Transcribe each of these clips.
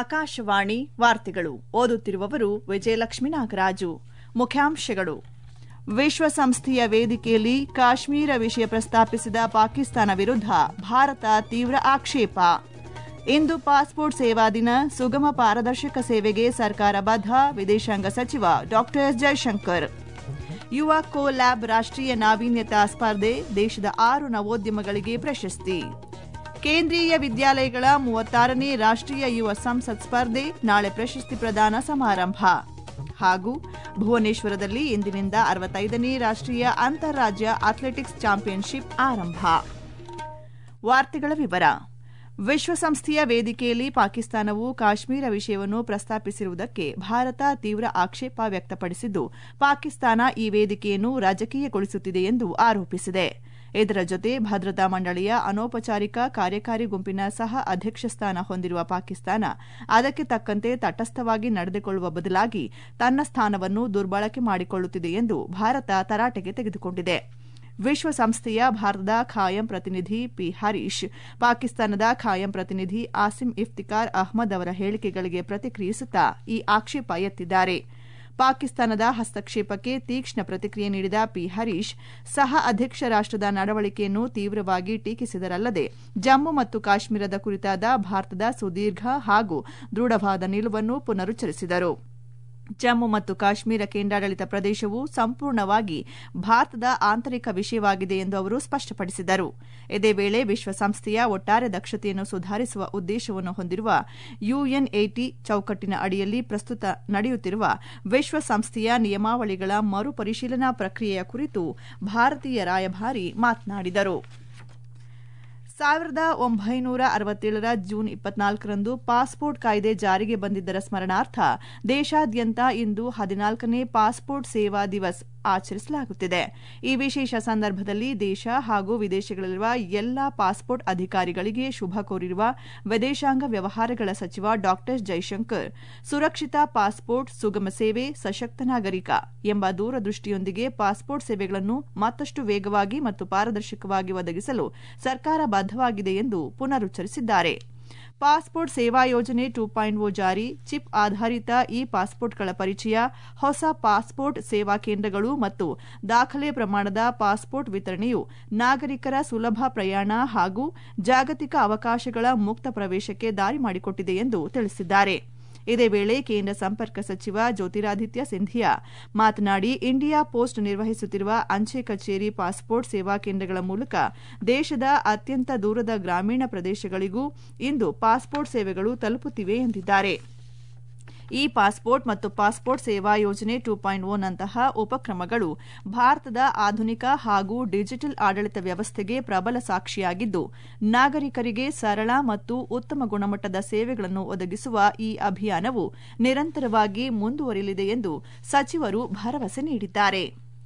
ಆಕಾಶವಾಣಿ ವಾರ್ತೆಗಳು ಓದುತ್ತಿರುವವರು ವಿಜಯಲಕ್ಷ್ಮಿ ನಾಗರಾಜು ಮುಖ್ಯಾಂಶಗಳು ವಿಶ್ವಸಂಸ್ಥೆಯ ವೇದಿಕೆಯಲ್ಲಿ ಕಾಶ್ಮೀರ ವಿಷಯ ಪ್ರಸ್ತಾಪಿಸಿದ ಪಾಕಿಸ್ತಾನ ವಿರುದ್ಧ ಭಾರತ ತೀವ್ರ ಆಕ್ಷೇಪ ಇಂದು ಪಾಸ್ಪೋರ್ಟ್ ಸೇವಾ ದಿನ ಸುಗಮ ಪಾರದರ್ಶಕ ಸೇವೆಗೆ ಸರ್ಕಾರ ಬದ್ಧ ವಿದೇಶಾಂಗ ಸಚಿವ ಡಾ ಎಸ್ ಜಯಶಂಕರ್ ಯುವ ಕೋ ಲ್ಯಾಬ್ ರಾಷ್ಟ್ರೀಯ ನಾವೀನ್ಯತಾ ಸ್ಪರ್ಧೆ ದೇಶದ ಆರು ನವೋದ್ಯಮಗಳಿಗೆ ಪ್ರಶಸ್ತಿ ಕೇಂದ್ರೀಯ ವಿದ್ಯಾಲಯಗಳ ಮೂವತ್ತಾರನೇ ರಾಷ್ಟ್ರೀಯ ಯುವ ಸಂಸತ್ ಸ್ಪರ್ಧೆ ನಾಳೆ ಪ್ರಶಸ್ತಿ ಪ್ರದಾನ ಸಮಾರಂಭ ಹಾಗೂ ಭುವನೇಶ್ವರದಲ್ಲಿ ಇಂದಿನಿಂದ ಅರವತ್ತೈದನೇ ರಾಷ್ಟ್ರೀಯ ಅಂತಾರಾಜ್ಯ ಅಥ್ಲೆಟಿಕ್ಸ್ ಚಾಂಪಿಯನ್ಶಿಪ್ ಆರಂಭ ವಾರ್ತೆಗಳ ವಿವರ ವಿಶ್ವಸಂಸ್ಥೆಯ ವೇದಿಕೆಯಲ್ಲಿ ಪಾಕಿಸ್ತಾನವು ಕಾಶ್ಮೀರ ವಿಷಯವನ್ನು ಪ್ರಸ್ತಾಪಿಸಿರುವುದಕ್ಕೆ ಭಾರತ ತೀವ್ರ ಆಕ್ಷೇಪ ವ್ಯಕ್ತಪಡಿಸಿದ್ದು ಪಾಕಿಸ್ತಾನ ಈ ವೇದಿಕೆಯನ್ನು ರಾಜಕೀಯಗೊಳಿಸುತ್ತಿದೆ ಎಂದು ಆರೋಪಿಸಿದೆ ಇದರ ಜೊತೆ ಭದ್ರತಾ ಮಂಡಳಿಯ ಅನೌಪಚಾರಿಕ ಕಾರ್ಯಕಾರಿ ಗುಂಪಿನ ಸಹ ಅಧ್ಯಕ್ಷ ಸ್ಥಾನ ಹೊಂದಿರುವ ಪಾಕಿಸ್ತಾನ ಅದಕ್ಕೆ ತಕ್ಕಂತೆ ತಟಸ್ಥವಾಗಿ ನಡೆದುಕೊಳ್ಳುವ ಬದಲಾಗಿ ತನ್ನ ಸ್ಥಾನವನ್ನು ದುರ್ಬಳಕೆ ಮಾಡಿಕೊಳ್ಳುತ್ತಿದೆ ಎಂದು ಭಾರತ ತರಾಟೆಗೆ ತೆಗೆದುಕೊಂಡಿದೆ ವಿಶ್ವಸಂಸ್ಥೆಯ ಭಾರತದ ಖಾಯಂ ಪ್ರತಿನಿಧಿ ಪಿ ಹರೀಶ್ ಪಾಕಿಸ್ತಾನದ ಖಾಯಂ ಪ್ರತಿನಿಧಿ ಆಸಿಮ್ ಇಫ್ತಿಕಾರ್ ಅಹ್ಮದ್ ಅವರ ಹೇಳಿಕೆಗಳಿಗೆ ಪ್ರತಿಕ್ರಿಯಿಸುತ್ತಾ ಈ ಆಕ್ಷೇಪ ಎತ್ತಿದ್ದಾರೆ ಪಾಕಿಸ್ತಾನದ ಹಸ್ತಕ್ಷೇಪಕ್ಕೆ ತೀಕ್ಷ್ಣ ಪ್ರತಿಕ್ರಿಯೆ ನೀಡಿದ ಪಿ ಹರೀಶ್ ಸಹ ಅಧ್ಯಕ್ಷ ರಾಷ್ಟದ ನಡವಳಿಕೆಯನ್ನು ತೀವ್ರವಾಗಿ ಟೀಕಿಸಿದರಲ್ಲದೆ ಜಮ್ಮು ಮತ್ತು ಕಾಶ್ಮೀರದ ಕುರಿತಾದ ಭಾರತದ ಸುದೀರ್ಘ ಹಾಗೂ ದೃಢವಾದ ನಿಲುವನ್ನು ಪುನರುಚ್ಚರಿಸಿದರು ಜಮ್ಮು ಮತ್ತು ಕಾಶ್ಮೀರ ಕೇಂದ್ರಾಡಳಿತ ಪ್ರದೇಶವು ಸಂಪೂರ್ಣವಾಗಿ ಭಾರತದ ಆಂತರಿಕ ವಿಷಯವಾಗಿದೆ ಎಂದು ಅವರು ಸ್ಪಷ್ಟಪಡಿಸಿದರು ಇದೇ ವೇಳೆ ವಿಶ್ವಸಂಸ್ಥೆಯ ಒಟ್ಟಾರೆ ದಕ್ಷತೆಯನ್ನು ಸುಧಾರಿಸುವ ಉದ್ದೇಶವನ್ನು ಹೊಂದಿರುವ ಯುಎನ್ಎಟಿ ಚೌಕಟ್ಟಿನ ಅಡಿಯಲ್ಲಿ ಪ್ರಸ್ತುತ ನಡೆಯುತ್ತಿರುವ ವಿಶ್ವಸಂಸ್ಥೆಯ ನಿಯಮಾವಳಿಗಳ ಮರುಪರಿಶೀಲನಾ ಪ್ರಕ್ರಿಯೆಯ ಕುರಿತು ಭಾರತೀಯ ರಾಯಭಾರಿ ಮಾತನಾಡಿದರು ಸಾವಿರದ ಒಂಬೈನೂರ ಅರವತ್ತೇಳರ ಜೂನ್ ಇಪ್ಪತ್ನಾಲ್ಕರಂದು ಪಾಸ್ಪೋರ್ಟ್ ಕಾಯ್ದೆ ಜಾರಿಗೆ ಬಂದಿದ್ದರ ಸ್ಮರಣಾರ್ಥ ದೇಶಾದ್ಯಂತ ಇಂದು ಹದಿನಾಲ್ಕನೇ ಪಾಸ್ಪೋರ್ಟ್ ಸೇವಾ ದಿವಸ್ ಆಚರಿಸಲಾಗುತ್ತಿದೆ ಈ ವಿಶೇಷ ಸಂದರ್ಭದಲ್ಲಿ ದೇಶ ಹಾಗೂ ವಿದೇಶಗಳಲ್ಲಿರುವ ಎಲ್ಲಾ ಪಾಸ್ಪೋರ್ಟ್ ಅಧಿಕಾರಿಗಳಿಗೆ ಶುಭ ಕೋರಿರುವ ವಿದೇಶಾಂಗ ವ್ಯವಹಾರಗಳ ಸಚಿವ ಡಾ ಜೈಶಂಕರ್ ಸುರಕ್ಷಿತ ಪಾಸ್ಪೋರ್ಟ್ ಸುಗಮ ಸೇವೆ ಸಶಕ್ತ ನಾಗರಿಕ ಎಂಬ ದೂರದೃಷ್ಟಿಯೊಂದಿಗೆ ಪಾಸ್ಪೋರ್ಟ್ ಸೇವೆಗಳನ್ನು ಮತ್ತಷ್ಟು ವೇಗವಾಗಿ ಮತ್ತು ಪಾರದರ್ಶಕವಾಗಿ ಒದಗಿಸಲು ಸರ್ಕಾರ ಬದ್ದವಾಗಿದೆ ಎಂದು ಪುನರುಚ್ಚರಿಸಿದ್ದಾರೆ ಪಾಸ್ಪೋರ್ಟ್ ಸೇವಾ ಯೋಜನೆ ಟೂ ಪಾಯಿಂಟ್ ಓ ಜಾರಿ ಚಿಪ್ ಆಧಾರಿತ ಇ ಪಾಸ್ಪೋರ್ಟ್ಗಳ ಪರಿಚಯ ಹೊಸ ಪಾಸ್ಪೋರ್ಟ್ ಸೇವಾ ಕೇಂದ್ರಗಳು ಮತ್ತು ದಾಖಲೆ ಪ್ರಮಾಣದ ಪಾಸ್ಪೋರ್ಟ್ ವಿತರಣೆಯು ನಾಗರಿಕರ ಸುಲಭ ಪ್ರಯಾಣ ಹಾಗೂ ಜಾಗತಿಕ ಅವಕಾಶಗಳ ಮುಕ್ತ ಪ್ರವೇಶಕ್ಕೆ ದಾರಿ ಮಾಡಿಕೊಟ್ಟಿದೆ ಎಂದು ತಿಳಿಸಿದ್ದಾರೆ ಇದೇ ವೇಳೆ ಕೇಂದ್ರ ಸಂಪರ್ಕ ಸಚಿವ ಜ್ಯೋತಿರಾದಿತ್ಯ ಸಿಂಧಿಯಾ ಮಾತನಾಡಿ ಇಂಡಿಯಾ ಪೋಸ್ಟ್ ನಿರ್ವಹಿಸುತ್ತಿರುವ ಅಂಚೆ ಕಚೇರಿ ಪಾಸ್ಪೋರ್ಟ್ ಸೇವಾ ಕೇಂದ್ರಗಳ ಮೂಲಕ ದೇಶದ ಅತ್ಯಂತ ದೂರದ ಗ್ರಾಮೀಣ ಪ್ರದೇಶಗಳಿಗೂ ಇಂದು ಪಾಸ್ಪೋರ್ಟ್ ಸೇವೆಗಳು ತಲುಪುತ್ತಿವೆ ಎಂದಿದ್ದಾರೆ ಇ ಪಾಸ್ಪೋರ್ಟ್ ಮತ್ತು ಪಾಸ್ಪೋರ್ಟ್ ಸೇವಾ ಯೋಜನೆ ಟೂ ಪಾಯಿಂಟ್ ಓನಂತಹ ಉಪಕ್ರಮಗಳು ಭಾರತದ ಆಧುನಿಕ ಹಾಗೂ ಡಿಜಿಟಲ್ ಆಡಳಿತ ವ್ಯವಸ್ಥೆಗೆ ಪ್ರಬಲ ಸಾಕ್ಷಿಯಾಗಿದ್ದು ನಾಗರಿಕರಿಗೆ ಸರಳ ಮತ್ತು ಉತ್ತಮ ಗುಣಮಟ್ಟದ ಸೇವೆಗಳನ್ನು ಒದಗಿಸುವ ಈ ಅಭಿಯಾನವು ನಿರಂತರವಾಗಿ ಮುಂದುವರಿಯಲಿದೆ ಎಂದು ಸಚಿವರು ಭರವಸೆ ನೀಡಿದ್ದಾರೆ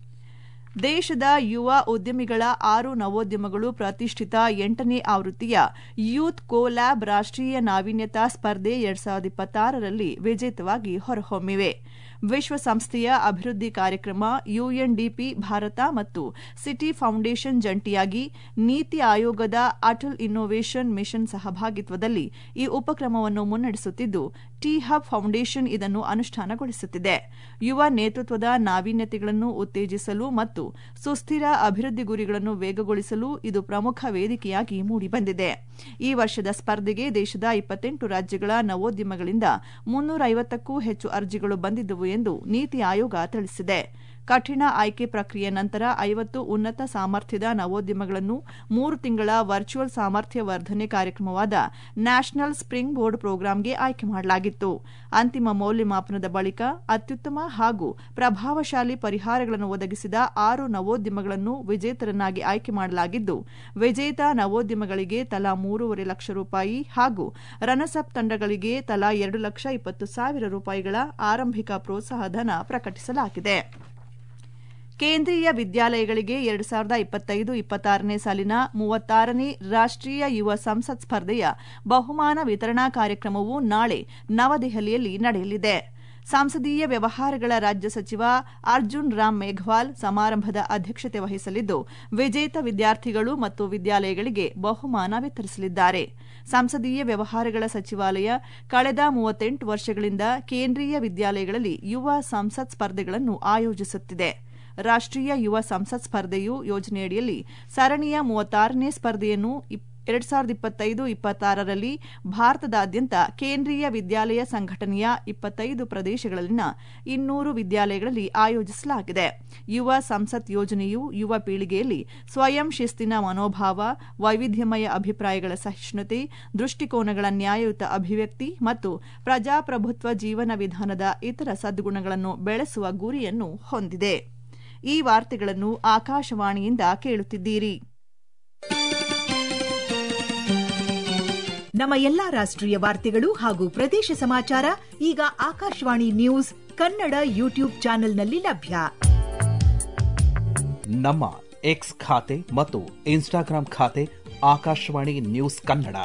ದೇಶದ ಯುವ ಉದ್ಯಮಿಗಳ ಆರು ನವೋದ್ಯಮಗಳು ಪ್ರತಿಷ್ಠಿತ ಎಂಟನೇ ಆವೃತ್ತಿಯ ಯೂತ್ ಕೋ ಲ್ಯಾಬ್ ರಾಷ್ಟ್ರೀಯ ನಾವೀನ್ಯತಾ ಸ್ಪರ್ಧೆ ಎರಡ್ ಸಾವಿರದ ಇಪ್ಪತ್ತಾರರಲ್ಲಿ ವಿಜೇತವಾಗಿ ಹೊರಹೊಮ್ಮಿವೆ ವಿಶ್ವಸಂಸ್ಥೆಯ ಅಭಿವೃದ್ಧಿ ಕಾರ್ಯಕ್ರಮ ಯುಎನ್ಡಿಪಿ ಭಾರತ ಮತ್ತು ಸಿಟಿ ಫೌಂಡೇಶನ್ ಜಂಟಿಯಾಗಿ ನೀತಿ ಆಯೋಗದ ಅಟಲ್ ಇನ್ನೋವೇಷನ್ ಮಿಷನ್ ಸಹಭಾಗಿತ್ವದಲ್ಲಿ ಈ ಉಪಕ್ರಮವನ್ನು ಮುನ್ನಡೆಸುತ್ತಿದ್ದು ಟಿ ಹಬ್ ಫೌಂಡೇಶನ್ ಇದನ್ನು ಅನುಷ್ಠಾನಗೊಳಿಸುತ್ತಿದೆ ಯುವ ನೇತೃತ್ವದ ನಾವೀನ್ಯತೆಗಳನ್ನು ಉತ್ತೇಜಿಸಲು ಮತ್ತು ಸುಸ್ಥಿರ ಅಭಿವೃದ್ಧಿ ಗುರಿಗಳನ್ನು ವೇಗಗೊಳಿಸಲು ಇದು ಪ್ರಮುಖ ವೇದಿಕೆಯಾಗಿ ಮೂಡಿಬಂದಿದೆ ಈ ವರ್ಷದ ಸ್ಪರ್ಧೆಗೆ ದೇಶದ ಇಪ್ಪತ್ತೆಂಟು ರಾಜ್ಯಗಳ ನವೋದ್ಯಮಗಳಿಂದ ಮುನ್ನೂರ ಐವತ್ತಕ್ಕೂ ಹೆಚ್ಚು ಅರ್ಜಿಗಳು ಬಂದಿದ್ದವು ಎಂದು ನೀತಿ ಆಯೋಗ ತಿಳಿಸಿದೆ ಕಠಿಣ ಆಯ್ಕೆ ಪ್ರಕ್ರಿಯೆ ನಂತರ ಐವತ್ತು ಉನ್ನತ ಸಾಮರ್ಥ್ಯದ ನವೋದ್ಯಮಗಳನ್ನು ಮೂರು ತಿಂಗಳ ವರ್ಚುವಲ್ ಸಾಮರ್ಥ್ಯ ವರ್ಧನೆ ಕಾರ್ಯಕ್ರಮವಾದ ನ್ಯಾಷನಲ್ ಸ್ಪ್ರಿಂಗ್ ಬೋರ್ಡ್ ಪ್ರೋಗ್ರಾಂಗೆ ಆಯ್ಕೆ ಮಾಡಲಾಗಿತ್ತು ಅಂತಿಮ ಮೌಲ್ಯಮಾಪನದ ಬಳಿಕ ಅತ್ಯುತ್ತಮ ಹಾಗೂ ಪ್ರಭಾವಶಾಲಿ ಪರಿಹಾರಗಳನ್ನು ಒದಗಿಸಿದ ಆರು ನವೋದ್ಯಮಗಳನ್ನು ವಿಜೇತರನ್ನಾಗಿ ಆಯ್ಕೆ ಮಾಡಲಾಗಿದ್ದು ವಿಜೇತ ನವೋದ್ಯಮಗಳಿಗೆ ತಲಾ ಮೂರೂವರೆ ಲಕ್ಷ ರೂಪಾಯಿ ಹಾಗೂ ರನಸಪ್ ತಂಡಗಳಿಗೆ ತಲಾ ಎರಡು ಲಕ್ಷ ಇಪ್ಪತ್ತು ಸಾವಿರ ರೂಪಾಯಿಗಳ ಆರಂಭಿಕ ಪ್ರೋತ್ಸಾಹಧನ ಪ್ರಕಟಿಸಲಾಗಿದೆ ಕೇಂದ್ರೀಯ ವಿದ್ಯಾಲಯಗಳಿಗೆ ಎರಡು ಸಾವಿರದ ಇಪ್ಪತ್ತೈದು ಇಪ್ಪತ್ತಾರನೇ ಸಾಲಿನ ಮೂವತ್ತಾರನೇ ರಾಷ್ಟ್ರೀಯ ಯುವ ಸಂಸತ್ ಸ್ಪರ್ಧೆಯ ಬಹುಮಾನ ವಿತರಣಾ ಕಾರ್ಯಕ್ರಮವು ನಾಳೆ ನವದೆಹಲಿಯಲ್ಲಿ ನಡೆಯಲಿದೆ ಸಂಸದೀಯ ವ್ಯವಹಾರಗಳ ರಾಜ್ಯ ಸಚಿವ ಅರ್ಜುನ್ ರಾಮ್ ಮೇಘವಾಲ್ ಸಮಾರಂಭದ ಅಧ್ಯಕ್ಷತೆ ವಹಿಸಲಿದ್ದು ವಿಜೇತ ವಿದ್ಯಾರ್ಥಿಗಳು ಮತ್ತು ವಿದ್ಯಾಲಯಗಳಿಗೆ ಬಹುಮಾನ ವಿತರಿಸಲಿದ್ದಾರೆ ಸಂಸದೀಯ ವ್ಯವಹಾರಗಳ ಸಚಿವಾಲಯ ಕಳೆದ ಮೂವತ್ತೆಂಟು ವರ್ಷಗಳಿಂದ ಕೇಂದ್ರೀಯ ವಿದ್ಯಾಲಯಗಳಲ್ಲಿ ಯುವ ಸಂಸತ್ ಸ್ಪರ್ಧೆಗಳನ್ನು ಆಯೋಜಿಸುತ್ತಿದೆ ರಾಷ್ಟ್ರೀಯ ಯುವ ಸಂಸತ್ ಸ್ಪರ್ಧೆಯು ಯೋಜನೆಯಡಿಯಲ್ಲಿ ಸರಣಿಯ ಮೂವತ್ತಾರನೇ ಸ್ಪರ್ಧೆಯನ್ನು ಎರಡ್ ಸಾವಿರದ ಇಪ್ಪತ್ತೈದು ಇಪ್ಪತ್ತಾರರಲ್ಲಿ ಭಾರತದಾದ್ಯಂತ ಕೇಂದ್ರೀಯ ವಿದ್ಯಾಲಯ ಸಂಘಟನೆಯ ಇಪ್ಪತ್ತೈದು ಪ್ರದೇಶಗಳಲ್ಲಿನ ಇನ್ನೂರು ವಿದ್ಯಾಲಯಗಳಲ್ಲಿ ಆಯೋಜಿಸಲಾಗಿದೆ ಯುವ ಸಂಸತ್ ಯೋಜನೆಯು ಯುವ ಪೀಳಿಗೆಯಲ್ಲಿ ಸ್ವಯಂ ಶಿಸ್ತಿನ ಮನೋಭಾವ ವೈವಿಧ್ಯಮಯ ಅಭಿಪ್ರಾಯಗಳ ಸಹಿಷ್ಣುತೆ ದೃಷ್ಟಿಕೋನಗಳ ನ್ಯಾಯಯುತ ಅಭಿವ್ಯಕ್ತಿ ಮತ್ತು ಪ್ರಜಾಪ್ರಭುತ್ವ ಜೀವನ ವಿಧಾನದ ಇತರ ಸದ್ಗುಣಗಳನ್ನು ಬೆಳೆಸುವ ಗುರಿಯನ್ನು ಹೊಂದಿದೆ ಈ ವಾರ್ತೆಗಳನ್ನು ಆಕಾಶವಾಣಿಯಿಂದ ಕೇಳುತ್ತಿದ್ದೀರಿ ನಮ್ಮ ಎಲ್ಲಾ ರಾಷ್ಟ್ರೀಯ ವಾರ್ತೆಗಳು ಹಾಗೂ ಪ್ರದೇಶ ಸಮಾಚಾರ ಈಗ ಆಕಾಶವಾಣಿ ನ್ಯೂಸ್ ಕನ್ನಡ ಯೂಟ್ಯೂಬ್ ಚಾನೆಲ್ನಲ್ಲಿ ಲಭ್ಯ ನಮ್ಮ ಎಕ್ಸ್ ಖಾತೆ ಮತ್ತು ಇನ್ಸ್ಟಾಗ್ರಾಂ ಖಾತೆ ಆಕಾಶವಾಣಿ ನ್ಯೂಸ್ ಕನ್ನಡ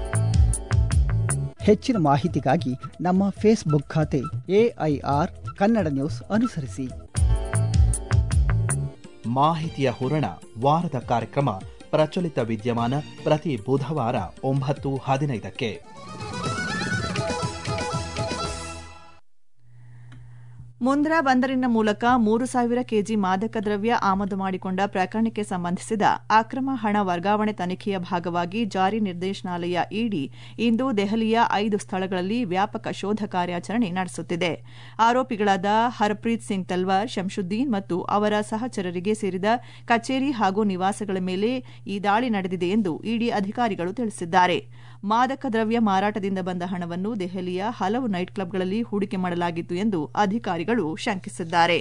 ಹೆಚ್ಚಿನ ಮಾಹಿತಿಗಾಗಿ ನಮ್ಮ ಫೇಸ್ಬುಕ್ ಖಾತೆ ಎಐಆರ್ ಕನ್ನಡ ನ್ಯೂಸ್ ಅನುಸರಿಸಿ ಮಾಹಿತಿಯ ಹೂರಣ ವಾರದ ಕಾರ್ಯಕ್ರಮ ಪ್ರಚಲಿತ ವಿದ್ಯಮಾನ ಪ್ರತಿ ಬುಧವಾರ ಒಂಬತ್ತು ಹದಿನೈದಕ್ಕೆ ಮುಂದ್ರಾ ಬಂದರಿನ ಮೂಲಕ ಮೂರು ಸಾವಿರ ಕೆಜಿ ಮಾದಕ ದ್ರವ್ಯ ಆಮದು ಮಾಡಿಕೊಂಡ ಪ್ರಕರಣಕ್ಕೆ ಸಂಬಂಧಿಸಿದ ಅಕ್ರಮ ಹಣ ವರ್ಗಾವಣೆ ತನಿಖೆಯ ಭಾಗವಾಗಿ ಜಾರಿ ನಿರ್ದೇಶನಾಲಯ ಇಡಿ ಇಂದು ದೆಹಲಿಯ ಐದು ಸ್ಥಳಗಳಲ್ಲಿ ವ್ಯಾಪಕ ಶೋಧ ಕಾರ್ಯಾಚರಣೆ ನಡೆಸುತ್ತಿದೆ ಆರೋಪಿಗಳಾದ ಹರ್ಪ್ರೀತ್ ಸಿಂಗ್ ತಲ್ವಾರ್ ಶಂಶುದ್ದೀನ್ ಮತ್ತು ಅವರ ಸಹಚರರಿಗೆ ಸೇರಿದ ಕಚೇರಿ ಹಾಗೂ ನಿವಾಸಗಳ ಮೇಲೆ ಈ ದಾಳಿ ನಡೆದಿದೆ ಎಂದು ಇಡಿ ಅಧಿಕಾರಿಗಳು ತಿಳಿಸಿದ್ದಾರೆ ಮಾದಕ ದ್ರವ್ಯ ಮಾರಾಟದಿಂದ ಬಂದ ಹಣವನ್ನು ದೆಹಲಿಯ ಹಲವು ನೈಟ್ ಕ್ಲಬ್ಗಳಲ್ಲಿ ಹೂಡಿಕೆ ಮಾಡಲಾಗಿತ್ತು ಎಂದು ಅಧಿಕಾರಿಗಳು ಶಂಕಿಸಿದ್ದಾರೆ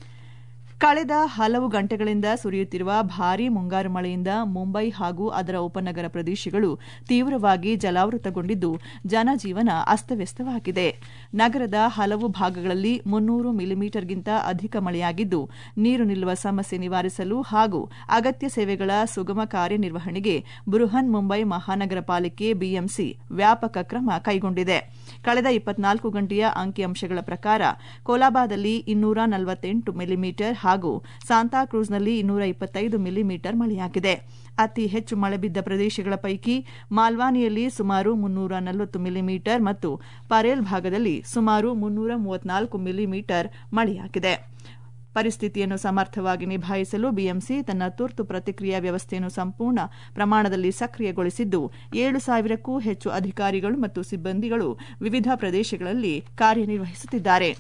ಕಳೆದ ಹಲವು ಗಂಟೆಗಳಿಂದ ಸುರಿಯುತ್ತಿರುವ ಭಾರೀ ಮುಂಗಾರು ಮಳೆಯಿಂದ ಮುಂಬೈ ಹಾಗೂ ಅದರ ಉಪನಗರ ಪ್ರದೇಶಗಳು ತೀವ್ರವಾಗಿ ಜಲಾವೃತಗೊಂಡಿದ್ದು ಜನಜೀವನ ಅಸ್ತವ್ಯಸ್ತವಾಗಿದೆ ನಗರದ ಹಲವು ಭಾಗಗಳಲ್ಲಿ ಮುನ್ನೂರು ಮಿಲಿಮೀಟರ್ಗಿಂತ ಅಧಿಕ ಮಳೆಯಾಗಿದ್ದು ನೀರು ನಿಲ್ಲುವ ಸಮಸ್ಯೆ ನಿವಾರಿಸಲು ಹಾಗೂ ಅಗತ್ಯ ಸೇವೆಗಳ ಸುಗಮ ಕಾರ್ಯನಿರ್ವಹಣೆಗೆ ಬೃಹನ್ ಮುಂಬೈ ಮಹಾನಗರ ಪಾಲಿಕೆ ಬಿಎಂಸಿ ವ್ಯಾಪಕ ಕ್ರಮ ಕೈಗೊಂಡಿದೆ ಕಳೆದ ಇಪ್ಪತ್ನಾಲ್ಕು ಗಂಟೆಯ ಅಂಕಿಅಂಶಗಳ ಪ್ರಕಾರ ಕೋಲಾಬಾದಲ್ಲಿ ಇನ್ನೂರ ನಲವತ್ತೆಂಟು ಮಿಲಿಮೀಟರ್ ಹಾಗೂ ಸಾಂತಾಕ್ರೂಸ್ನಲ್ಲಿ ಇನ್ನೂರ ಇಪ್ಪತ್ತೈದು ಮಿಲಿಮೀಟರ್ ಮಳೆಯಾಗಿದೆ ಅತಿ ಹೆಚ್ಚು ಮಳೆ ಬಿದ್ದ ಪ್ರದೇಶಗಳ ಪೈಕಿ ಮಾಲ್ವಾನಿಯಲ್ಲಿ ಸುಮಾರು ಮುನ್ನೂರ ನಲವತ್ತು ಮಿಲಿಮೀಟರ್ ಮತ್ತು ಪರೇಲ್ ಭಾಗದಲ್ಲಿ ಸುಮಾರು ಮುನ್ನೂರ ಮೂವತ್ನಾಲ್ಕು ಮಿಲಿಮೀಟರ್ ಮಳೆಯಾಗಿದೆ ಪರಿಸ್ಥಿತಿಯನ್ನು ಸಮರ್ಥವಾಗಿ ನಿಭಾಯಿಸಲು ಬಿಎಂಸಿ ತನ್ನ ತುರ್ತು ಪ್ರತಿಕ್ರಿಯಾ ವ್ಯವಸ್ಥೆಯನ್ನು ಸಂಪೂರ್ಣ ಪ್ರಮಾಣದಲ್ಲಿ ಸಕ್ರಿಯಗೊಳಿಸಿದ್ದು ಏಳು ಸಾವಿರಕ್ಕೂ ಹೆಚ್ಚು ಅಧಿಕಾರಿಗಳು ಮತ್ತು ಸಿಬ್ಬಂದಿಗಳು ವಿವಿಧ ಪ್ರದೇಶಗಳಲ್ಲಿ ಕಾರ್ಯನಿರ್ವಹಿಸುತ್ತಿದ್ದಾರೆ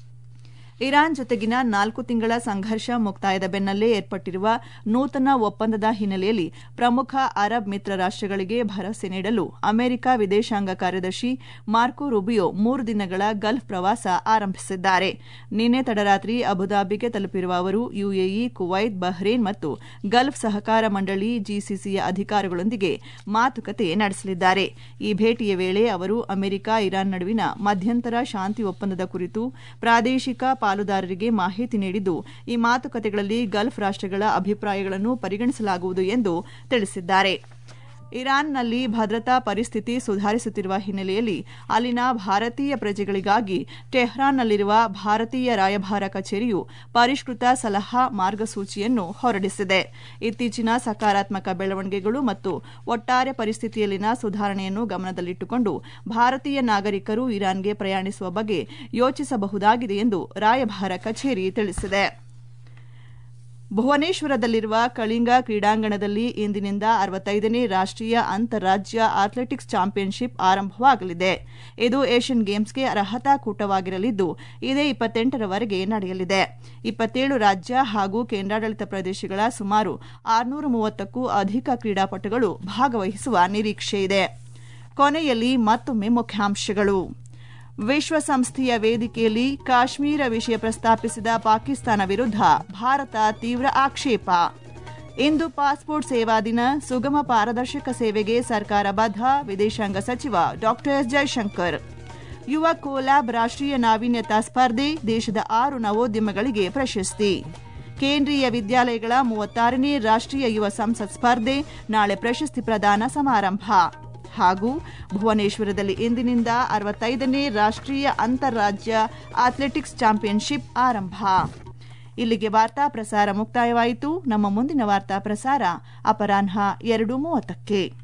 ಇರಾನ್ ಜೊತೆಗಿನ ನಾಲ್ಕು ತಿಂಗಳ ಸಂಘರ್ಷ ಮುಕ್ತಾಯದ ಬೆನ್ನಲ್ಲೇ ಏರ್ಪಟ್ಟಿರುವ ನೂತನ ಒಪ್ಪಂದದ ಹಿನ್ನೆಲೆಯಲ್ಲಿ ಪ್ರಮುಖ ಅರಬ್ ಮಿತ್ರ ರಾಷ್ಟಗಳಿಗೆ ಭರವಸೆ ನೀಡಲು ಅಮೆರಿಕ ವಿದೇಶಾಂಗ ಕಾರ್ಯದರ್ಶಿ ಮಾರ್ಕೊ ರುಬಿಯೋ ಮೂರು ದಿನಗಳ ಗಲ್ಫ್ ಪ್ರವಾಸ ಆರಂಭಿಸಿದ್ದಾರೆ ನಿನ್ನೆ ತಡರಾತ್ರಿ ಅಬುದಾಬಿಗೆ ತಲುಪಿರುವ ಅವರು ಯುಎಇ ಕುವೈತ್ ಬಹ್ರೇನ್ ಮತ್ತು ಗಲ್ಫ್ ಸಹಕಾರ ಮಂಡಳಿ ಜಿಸಿಸಿಯ ಅಧಿಕಾರಿಗಳೊಂದಿಗೆ ಮಾತುಕತೆ ನಡೆಸಲಿದ್ದಾರೆ ಈ ಭೇಟಿಯ ವೇಳೆ ಅವರು ಅಮೆರಿಕ ಇರಾನ್ ನಡುವಿನ ಮಧ್ಯಂತರ ಶಾಂತಿ ಒಪ್ಪಂದದ ಕುರಿತು ಪ್ರಾದೇಶಿಕ ಪಾಲುದಾರರಿಗೆ ಮಾಹಿತಿ ನೀಡಿದ್ದು ಈ ಮಾತುಕತೆಗಳಲ್ಲಿ ಗಲ್ಫ್ ರಾಷ್ಟಗಳ ಅಭಿಪ್ರಾಯಗಳನ್ನು ಪರಿಗಣಿಸಲಾಗುವುದು ಎಂದು ತಿಳಿಸಿದ್ದಾರೆ ಇರಾನ್ನಲ್ಲಿ ಭದ್ರತಾ ಪರಿಸ್ಥಿತಿ ಸುಧಾರಿಸುತ್ತಿರುವ ಹಿನ್ನೆಲೆಯಲ್ಲಿ ಅಲ್ಲಿನ ಭಾರತೀಯ ಪ್ರಜೆಗಳಿಗಾಗಿ ಟೆಹ್ರಾನ್ನಲ್ಲಿರುವ ಭಾರತೀಯ ರಾಯಭಾರ ಕಚೇರಿಯು ಪರಿಷ್ಕೃತ ಸಲಹಾ ಮಾರ್ಗಸೂಚಿಯನ್ನು ಹೊರಡಿಸಿದೆ ಇತ್ತೀಚಿನ ಸಕಾರಾತ್ಮಕ ಬೆಳವಣಿಗೆಗಳು ಮತ್ತು ಒಟ್ಟಾರೆ ಪರಿಸ್ಥಿತಿಯಲ್ಲಿನ ಸುಧಾರಣೆಯನ್ನು ಗಮನದಲ್ಲಿಟ್ಟುಕೊಂಡು ಭಾರತೀಯ ನಾಗರಿಕರು ಇರಾನ್ಗೆ ಪ್ರಯಾಣಿಸುವ ಬಗ್ಗೆ ಯೋಚಿಸಬಹುದಾಗಿದೆ ಎಂದು ರಾಯಭಾರ ಕಚೇರಿ ತಿಳಿಸಿದೆ ಭುವನೇಶ್ವರದಲ್ಲಿರುವ ಕಳಿಂಗ ಕ್ರೀಡಾಂಗಣದಲ್ಲಿ ಇಂದಿನಿಂದ ಅರವತ್ತೈದನೇ ರಾಷ್ಟೀಯ ಅಂತಾರಾಜ್ಯ ಅಥ್ಲೆಟಿಕ್ಸ್ ಚಾಂಪಿಯನ್ಶಿಪ್ ಆರಂಭವಾಗಲಿದೆ ಇದು ಏಷ್ಯನ್ ಗೇಮ್ಸ್ಗೆ ಅರ್ಹತಾ ಕೂಟವಾಗಿರಲಿದ್ದು ಇದೇ ಇಪ್ಪತ್ತೆಂಟರವರೆಗೆ ನಡೆಯಲಿದೆ ಇಪ್ಪತ್ತೇಳು ರಾಜ್ಯ ಹಾಗೂ ಕೇಂದ್ರಾಡಳಿತ ಪ್ರದೇಶಗಳ ಸುಮಾರು ಆರುನೂರ ಮೂವತ್ತಕ್ಕೂ ಅಧಿಕ ಕ್ರೀಡಾಪಟುಗಳು ಭಾಗವಹಿಸುವ ನಿರೀಕ್ಷೆಯಿದೆ ಕೊನೆಯಲ್ಲಿ ಮತ್ತೊಮ್ಮೆ ಮುಖ್ಯಾಂಶಗಳು ವಿಶ್ವಸಂಸ್ಥೆಯ ವೇದಿಕೆಯಲ್ಲಿ ಕಾಶ್ಮೀರ ವಿಷಯ ಪ್ರಸ್ತಾಪಿಸಿದ ಪಾಕಿಸ್ತಾನ ವಿರುದ್ಧ ಭಾರತ ತೀವ್ರ ಆಕ್ಷೇಪ ಇಂದು ಪಾಸ್ಪೋರ್ಟ್ ಸೇವಾ ದಿನ ಸುಗಮ ಪಾರದರ್ಶಕ ಸೇವೆಗೆ ಸರ್ಕಾರ ಬದ್ಧ ವಿದೇಶಾಂಗ ಸಚಿವ ಡಾ ಎಸ್ ಜೈಶಂಕರ್ ಯುವ ಕೋಲ್ಯಾಬ್ ರಾಷ್ಟೀಯ ನಾವೀನ್ಯತಾ ಸ್ಪರ್ಧೆ ದೇಶದ ಆರು ನವೋದ್ಯಮಗಳಿಗೆ ಪ್ರಶಸ್ತಿ ಕೇಂದ್ರೀಯ ವಿದ್ಯಾಲಯಗಳ ಮೂವತ್ತಾರನೇ ರಾಷ್ಟೀಯ ಯುವ ಸಂಸತ್ ಸ್ಪರ್ಧೆ ನಾಳೆ ಪ್ರಶಸ್ತಿ ಪ್ರದಾನ ಸಮಾರಂಭ ಹಾಗೂ ಭುವನೇಶ್ವರದಲ್ಲಿ ಇಂದಿನಿಂದ ಅರವತ್ತೈದನೇ ರಾಷ್ಟ್ರೀಯ ಅಂತಾರಾಜ್ಯ ಅಥ್ಲೆಟಿಕ್ಸ್ ಚಾಂಪಿಯನ್ಶಿಪ್ ಆರಂಭ ಇಲ್ಲಿಗೆ ವಾರ್ತಾ ಪ್ರಸಾರ ಮುಕ್ತಾಯವಾಯಿತು ನಮ್ಮ ಮುಂದಿನ ವಾರ್ತಾ ಪ್ರಸಾರ ಅಪರಾಹ್ನ ಎರಡು ಮೂವತ್ತಕ್ಕೆ